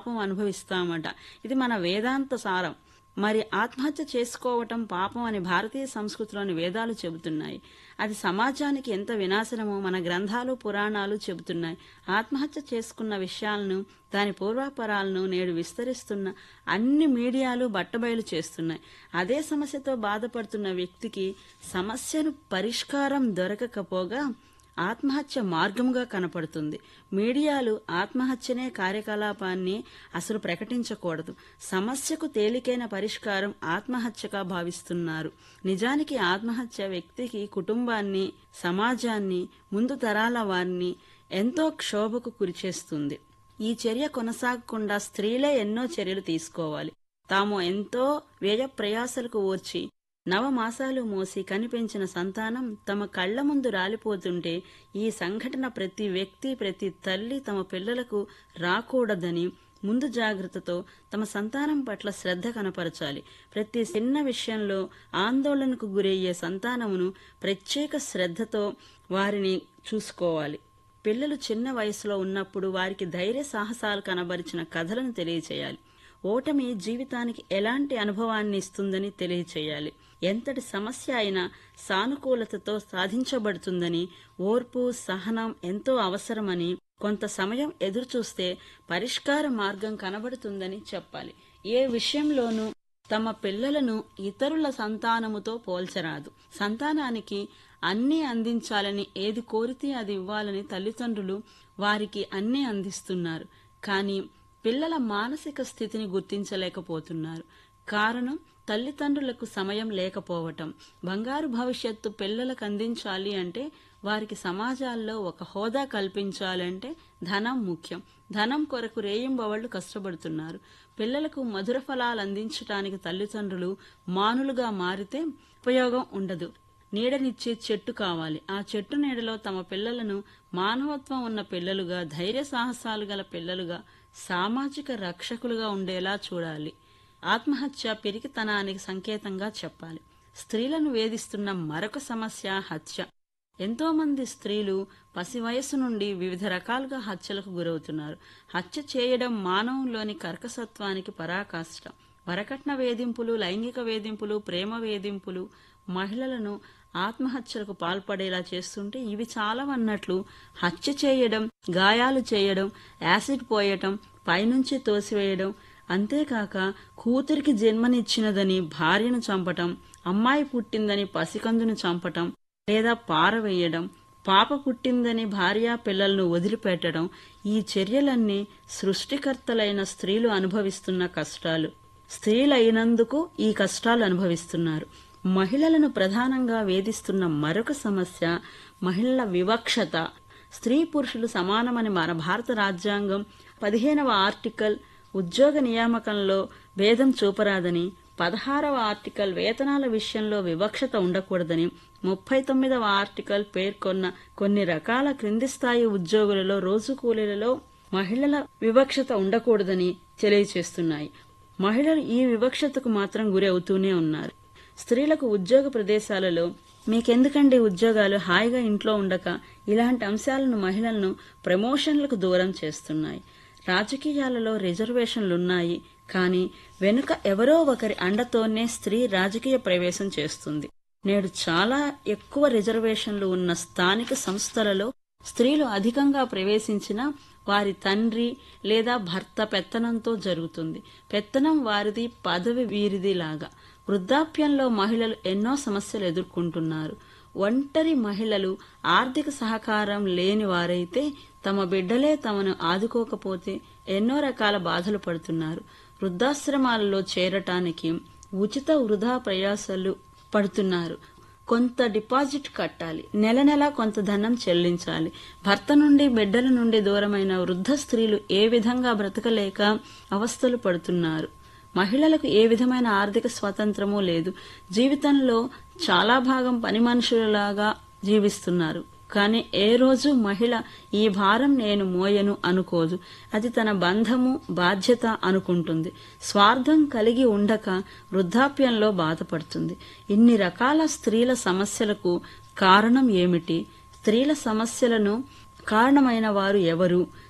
పాపం అనుభవిస్తామట ఇది మన వేదాంత సారం మరి ఆత్మహత్య చేసుకోవటం పాపం అని భారతీయ సంస్కృతిలోని వేదాలు చెబుతున్నాయి అది సమాజానికి ఎంత వినాశనమో మన గ్రంథాలు పురాణాలు చెబుతున్నాయి ఆత్మహత్య చేసుకున్న విషయాలను దాని పూర్వాపరాలను నేడు విస్తరిస్తున్న అన్ని మీడియాలు బట్టబయలు చేస్తున్నాయి అదే సమస్యతో బాధపడుతున్న వ్యక్తికి సమస్యను పరిష్కారం దొరకకపోగా ఆత్మహత్య మార్గముగా కనపడుతుంది మీడియాలు ఆత్మహత్యనే కార్యకలాపాన్ని అసలు ప్రకటించకూడదు సమస్యకు తేలికైన పరిష్కారం ఆత్మహత్యగా భావిస్తున్నారు నిజానికి ఆత్మహత్య వ్యక్తికి కుటుంబాన్ని సమాజాన్ని ముందు తరాల వారిని ఎంతో క్షోభకు గురిచేస్తుంది ఈ చర్య కొనసాగకుండా స్త్రీలే ఎన్నో చర్యలు తీసుకోవాలి తాము ఎంతో వ్యయ ప్రయాసలకు ఓర్చి నవమాసాలు మోసి కనిపించిన సంతానం తమ కళ్ల ముందు రాలిపోతుంటే ఈ సంఘటన ప్రతి వ్యక్తి ప్రతి తల్లి తమ పిల్లలకు రాకూడదని ముందు జాగ్రత్తతో తమ సంతానం పట్ల శ్రద్ధ కనపరచాలి ప్రతి చిన్న విషయంలో ఆందోళనకు గురయ్యే సంతానమును ప్రత్యేక శ్రద్ధతో వారిని చూసుకోవాలి పిల్లలు చిన్న వయసులో ఉన్నప్పుడు వారికి ధైర్య సాహసాలు కనబరిచిన కథలను తెలియచేయాలి ఓటమి జీవితానికి ఎలాంటి అనుభవాన్ని ఇస్తుందని తెలియచేయాలి ఎంతటి సమస్య అయినా సానుకూలతతో సాధించబడుతుందని ఓర్పు సహనం ఎంతో అవసరమని కొంత సమయం ఎదురుచూస్తే పరిష్కార మార్గం కనబడుతుందని చెప్పాలి ఏ విషయంలోనూ తమ పిల్లలను ఇతరుల సంతానముతో పోల్చరాదు సంతానానికి అన్నీ అందించాలని ఏది కోరితే అది ఇవ్వాలని తల్లిదండ్రులు వారికి అన్నీ అందిస్తున్నారు కానీ పిల్లల మానసిక స్థితిని గుర్తించలేకపోతున్నారు కారణం తల్లిదండ్రులకు సమయం లేకపోవటం బంగారు భవిష్యత్తు పిల్లలకు అందించాలి అంటే వారికి సమాజాల్లో ఒక హోదా కల్పించాలంటే ధనం ముఖ్యం ధనం కొరకు రేయింబవళ్లు కష్టపడుతున్నారు పిల్లలకు మధుర ఫలాలు అందించటానికి తల్లిదండ్రులు మానులుగా మారితే ఉపయోగం ఉండదు నీడనిచ్చే చెట్టు కావాలి ఆ చెట్టు నీడలో తమ పిల్లలను మానవత్వం ఉన్న పిల్లలుగా ధైర్య సాహసాలు గల పిల్లలుగా సామాజిక రక్షకులుగా ఉండేలా చూడాలి ఆత్మహత్య పిరికితనానికి సంకేతంగా చెప్పాలి స్త్రీలను వేధిస్తున్న మరొక సమస్య హత్య ఎంతో మంది స్త్రీలు పసి వయస్సు నుండి వివిధ రకాలుగా హత్యలకు గురవుతున్నారు హత్య చేయడం మానవంలోని కర్కసత్వానికి పరాకాష్ట వరకట్న వేధింపులు లైంగిక వేధింపులు ప్రేమ వేధింపులు మహిళలను ఆత్మహత్యలకు పాల్పడేలా చేస్తుంటే ఇవి చాలవన్నట్లు హత్య చేయడం గాయాలు చేయడం యాసిడ్ పోయటం పైనుంచి తోసివేయడం అంతేకాక కూతురికి జన్మనిచ్చినదని భార్యను చంపటం అమ్మాయి పుట్టిందని పసికందును చంపటం లేదా పారవేయడం పాప పుట్టిందని భార్య పిల్లలను వదిలిపెట్టడం ఈ చర్యలన్నీ సృష్టికర్తలైన స్త్రీలు అనుభవిస్తున్న కష్టాలు స్త్రీలైనందుకు ఈ కష్టాలు అనుభవిస్తున్నారు మహిళలను ప్రధానంగా వేధిస్తున్న మరొక సమస్య మహిళల వివక్షత స్త్రీ పురుషులు సమానమని మన భారత రాజ్యాంగం పదిహేనవ ఆర్టికల్ ఉద్యోగ నియామకంలో భేదం చూపరాదని పదహారవ ఆర్టికల్ వేతనాల విషయంలో వివక్షత ఉండకూడదని ముప్పై తొమ్మిదవ ఆర్టికల్ పేర్కొన్న కొన్ని రకాల క్రింది స్థాయి ఉద్యోగులలో రోజు కూలీలలో మహిళల వివక్షత ఉండకూడదని తెలియచేస్తున్నాయి మహిళలు ఈ వివక్షతకు మాత్రం గురి అవుతూనే ఉన్నారు స్త్రీలకు ఉద్యోగ ప్రదేశాలలో మీకెందుకండి ఉద్యోగాలు హాయిగా ఇంట్లో ఉండక ఇలాంటి అంశాలను మహిళలను ప్రమోషన్లకు దూరం చేస్తున్నాయి రాజకీయాలలో రిజర్వేషన్లున్నాయి కానీ వెనుక ఎవరో ఒకరి అండతోనే స్త్రీ రాజకీయ ప్రవేశం చేస్తుంది నేడు చాలా ఎక్కువ రిజర్వేషన్లు ఉన్న స్థానిక సంస్థలలో స్త్రీలు అధికంగా ప్రవేశించిన వారి తండ్రి లేదా భర్త పెత్తనంతో జరుగుతుంది పెత్తనం వారిది పదవి వీరిది లాగా వృద్ధాప్యంలో మహిళలు ఎన్నో సమస్యలు ఎదుర్కొంటున్నారు ఒంటరి మహిళలు ఆర్థిక సహకారం లేని వారైతే తమ బిడ్డలే తమను ఆదుకోకపోతే ఎన్నో రకాల బాధలు పడుతున్నారు వృద్ధాశ్రమాలలో చేరటానికి ఉచిత వృధా ప్రయాసాలు పడుతున్నారు కొంత డిపాజిట్ కట్టాలి నెల నెల కొంత ధనం చెల్లించాలి భర్త నుండి బిడ్డల నుండి దూరమైన వృద్ధ స్త్రీలు ఏ విధంగా బ్రతకలేక అవస్థలు పడుతున్నారు మహిళలకు ఏ విధమైన ఆర్థిక స్వాతంత్రమూ లేదు జీవితంలో చాలా భాగం పని మనుషులలాగా జీవిస్తున్నారు కానీ ఏ రోజు మహిళ ఈ భారం నేను మోయను అనుకోదు అది తన బంధము బాధ్యత అనుకుంటుంది స్వార్థం కలిగి ఉండక వృద్ధాప్యంలో బాధపడుతుంది ఇన్ని రకాల స్త్రీల సమస్యలకు కారణం ఏమిటి స్త్రీల సమస్యలను కారణమైన వారు ఎవరు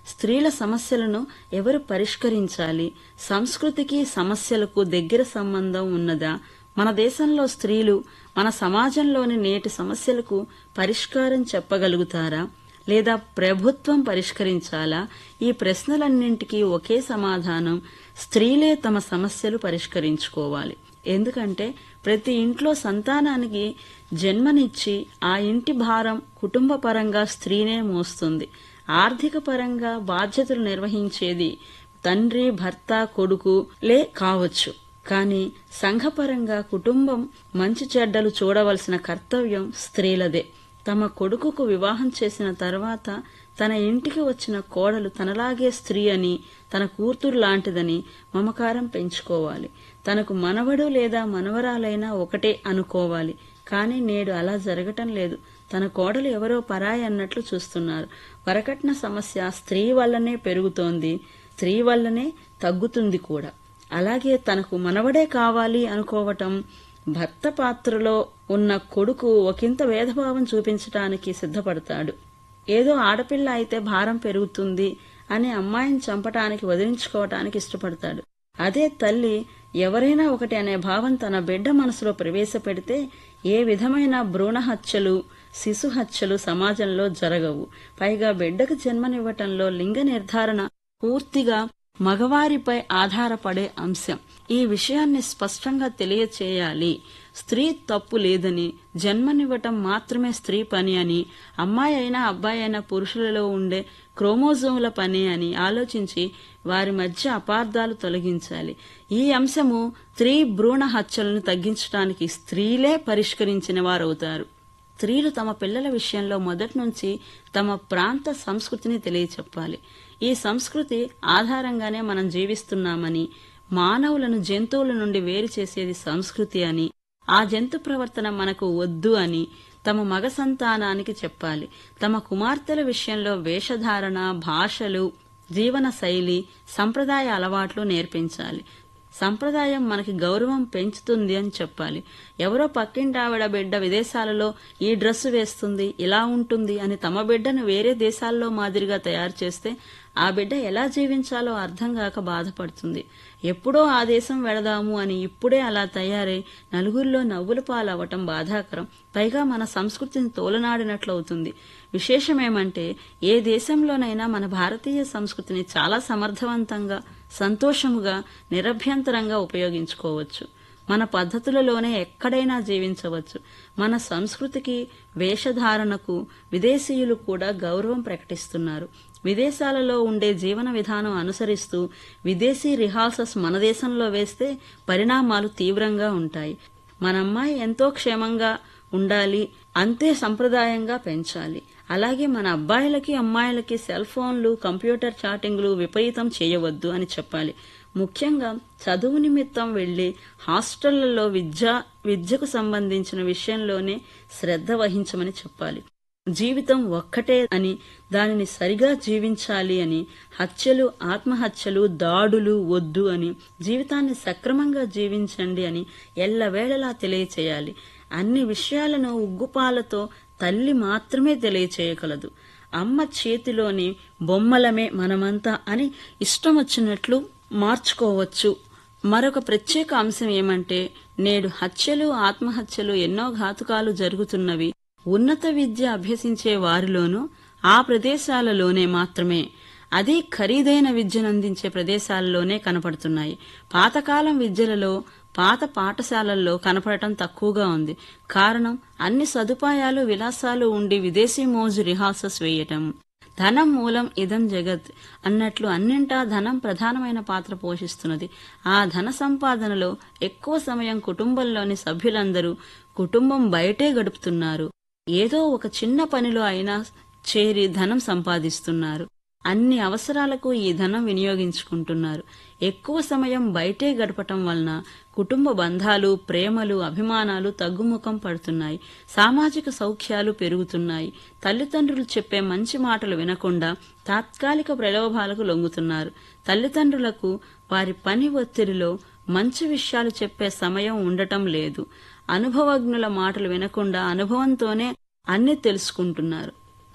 స్త్రీల సమస్యలను ఎవరు పరిష్కరించాలి సంస్కృతికి సమస్యలకు దగ్గర సంబంధం ఉన్నదా మన దేశంలో స్త్రీలు మన సమాజంలోని నేటి సమస్యలకు పరిష్కారం చెప్పగలుగుతారా లేదా ప్రభుత్వం పరిష్కరించాలా ఈ ప్రశ్నలన్నింటికీ ఒకే సమాధానం స్త్రీలే తమ సమస్యలు పరిష్కరించుకోవాలి ఎందుకంటే ప్రతి ఇంట్లో సంతానానికి జన్మనిచ్చి ఆ ఇంటి భారం కుటుంబ పరంగా స్త్రీనే మోస్తుంది ఆర్థిక పరంగా బాధ్యతలు నిర్వహించేది తండ్రి భర్త కొడుకు లే కావచ్చు కానీ సంఘపరంగా కుటుంబం మంచి చెడ్డలు చూడవలసిన కర్తవ్యం స్త్రీలదే తమ కొడుకుకు వివాహం చేసిన తర్వాత తన ఇంటికి వచ్చిన కోడలు తనలాగే స్త్రీ అని తన కూతురు లాంటిదని మమకారం పెంచుకోవాలి తనకు మనవడు లేదా మనవరాలైనా ఒకటే అనుకోవాలి కానీ నేడు అలా జరగటం లేదు తన కోడలు ఎవరో పరాయి అన్నట్లు చూస్తున్నారు వరకట్న సమస్య స్త్రీ వల్లనే పెరుగుతోంది స్త్రీ వల్లనే తగ్గుతుంది కూడా అలాగే తనకు మనవడే కావాలి అనుకోవటం భర్త పాత్రలో ఉన్న కొడుకు ఒకంత భేదభావం చూపించటానికి సిద్ధపడతాడు ఏదో ఆడపిల్ల అయితే భారం పెరుగుతుంది అని అమ్మాయిని చంపటానికి వదిలించుకోవటానికి ఇష్టపడతాడు అదే తల్లి ఎవరైనా ఒకటి అనే భావం తన బిడ్డ మనసులో ప్రవేశపెడితే ఏ విధమైన భ్రూణ హత్యలు శిశు హత్యలు సమాజంలో జరగవు పైగా బిడ్డకు జన్మనివ్వటంలో లింగ నిర్ధారణ పూర్తిగా మగవారిపై ఆధారపడే అంశం ఈ విషయాన్ని స్పష్టంగా తెలియచేయాలి స్త్రీ తప్పు లేదని జన్మనివ్వటం మాత్రమే స్త్రీ పని అని అమ్మాయి అయినా అబ్బాయి అయినా పురుషులలో ఉండే క్రోమోజోముల పని అని ఆలోచించి వారి మధ్య అపార్థాలు తొలగించాలి ఈ అంశము స్త్రీ భ్రూణ హత్యలను తగ్గించడానికి స్త్రీలే పరిష్కరించిన వారవుతారు స్త్రీలు తమ పిల్లల విషయంలో మొదటి నుంచి తమ ప్రాంత సంస్కృతిని తెలియచెప్పాలి ఈ సంస్కృతి ఆధారంగానే మనం జీవిస్తున్నామని మానవులను జంతువుల నుండి వేరు చేసేది సంస్కృతి అని ఆ జంతు ప్రవర్తన మనకు వద్దు అని తమ మగ సంతానానికి చెప్పాలి తమ కుమార్తెల విషయంలో వేషధారణ భాషలు జీవన శైలి సంప్రదాయ అలవాట్లు నేర్పించాలి సంప్రదాయం మనకి గౌరవం పెంచుతుంది అని చెప్పాలి ఎవరో పక్కింటి ఆవిడ బిడ్డ విదేశాలలో ఈ డ్రెస్సు వేస్తుంది ఇలా ఉంటుంది అని తమ బిడ్డను వేరే దేశాల్లో మాదిరిగా తయారు చేస్తే ఆ బిడ్డ ఎలా జీవించాలో అర్థం కాక బాధపడుతుంది ఎప్పుడో ఆ దేశం వెళదాము అని ఇప్పుడే అలా తయారై నలుగురిలో నవ్వుల పాలవ్వటం బాధాకరం పైగా మన సంస్కృతిని తోలనాడినట్లవుతుంది విశేషమేమంటే ఏ దేశంలోనైనా మన భారతీయ సంస్కృతిని చాలా సమర్థవంతంగా సంతోషముగా నిరభ్యంతరంగా ఉపయోగించుకోవచ్చు మన పద్ధతులలోనే ఎక్కడైనా జీవించవచ్చు మన సంస్కృతికి వేషధారణకు విదేశీయులు కూడా గౌరవం ప్రకటిస్తున్నారు విదేశాలలో ఉండే జీవన విధానం అనుసరిస్తూ విదేశీ రిహార్సల్స్ మన దేశంలో వేస్తే పరిణామాలు తీవ్రంగా ఉంటాయి మన అమ్మాయి ఎంతో క్షేమంగా ఉండాలి అంతే సంప్రదాయంగా పెంచాలి అలాగే మన అబ్బాయిలకి అమ్మాయిలకి సెల్ ఫోన్లు కంప్యూటర్ చాటింగ్లు విపరీతం చేయవద్దు అని చెప్పాలి ముఖ్యంగా చదువు నిమిత్తం వెళ్లి హాస్టళ్లలో విద్య విద్యకు సంబంధించిన విషయంలోనే శ్రద్ధ వహించమని చెప్పాలి జీవితం ఒక్కటే అని దానిని సరిగా జీవించాలి అని హత్యలు ఆత్మహత్యలు దాడులు వద్దు అని జీవితాన్ని సక్రమంగా జీవించండి అని ఎల్లవేళలా తెలియచేయాలి అన్ని విషయాలను ఉగ్గుపాలతో తల్లి మాత్రమే తెలియచేయగలదు అమ్మ చేతిలోని బొమ్మలమే మనమంతా అని ఇష్టం వచ్చినట్లు మార్చుకోవచ్చు మరొక ప్రత్యేక అంశం ఏమంటే నేడు హత్యలు ఆత్మహత్యలు ఎన్నో ఘాతుకాలు జరుగుతున్నవి ఉన్నత విద్య అభ్యసించే వారిలోనూ ఆ ప్రదేశాలలోనే మాత్రమే అది ఖరీదైన విద్యను అందించే ప్రదేశాల్లోనే కనపడుతున్నాయి పాతకాలం విద్యలలో పాత పాఠశాలల్లో కనపడటం తక్కువగా ఉంది కారణం అన్ని సదుపాయాలు విలాసాలు ఉండి విదేశీ మోజు రిహార్సల్స్ వేయటం ధనం మూలం ఇదం జగత్ అన్నట్లు అన్నింటా ధనం ప్రధానమైన పాత్ర పోషిస్తున్నది ఆ ధన సంపాదనలో ఎక్కువ సమయం కుటుంబంలోని సభ్యులందరూ కుటుంబం బయటే గడుపుతున్నారు ఏదో ఒక చిన్న పనిలో అయినా చేరి ధనం సంపాదిస్తున్నారు అన్ని అవసరాలకు ఈ ధనం వినియోగించుకుంటున్నారు ఎక్కువ సమయం బయటే గడపటం వలన కుటుంబ బంధాలు ప్రేమలు అభిమానాలు తగ్గుముఖం పడుతున్నాయి సామాజిక సౌఖ్యాలు పెరుగుతున్నాయి తల్లిదండ్రులు చెప్పే మంచి మాటలు వినకుండా తాత్కాలిక ప్రలోభాలకు లొంగుతున్నారు తల్లిదండ్రులకు వారి పని ఒత్తిడిలో మంచి విషయాలు చెప్పే సమయం ఉండటం లేదు అనుభవజ్ఞుల మాటలు వినకుండా అనుభవంతోనే అన్ని తెలుసుకుంటున్నారు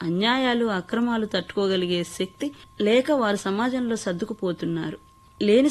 అన్యాయాలు అక్రమాలు తట్టుకోగలిగే శక్తి లేక వారు సమాజంలో సర్దుకుపోతున్నారు లేని